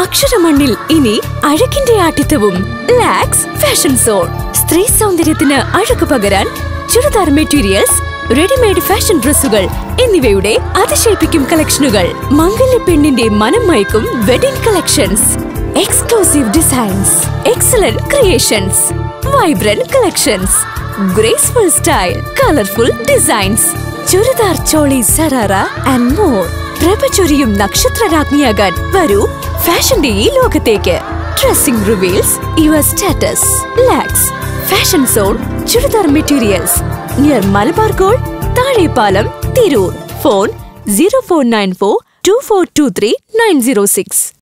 അക്ഷരമണ്ണിൽ ഇനി അഴകിന്റെ ആഠിത്തവും ലാക്സ് ഫാഷൻ സോൺ സ്ത്രീ സൗന്ദര്യത്തിന് അഴക് പകരാൻ ചുരിദാർ മെറ്റീരിയൽസ് റെഡിമെയ്ഡ് ഫാഷൻ ഡ്രസ്സുകൾ എന്നിവയുടെ അതിശയിപ്പിക്കും കളക്ഷനുകൾ മംഗല്യ പെണ്ണിന്റെ മനം മയക്കും wedding collections exclusive designs excellent creations vibrant collections graceful style colourful designs churidar choli sharara and more പ്രഭ ചൊരിയും നക്ഷത്രരാജ്ഞിയാകാൻ വരൂ ഫാഷന്റെ ഈ ലോകത്തേക്ക് dressing reveals your status Lux fashion zone churidar materials near Malabar Gold Thazhepalam Tirur phone zero four nine four two four two three nine zero six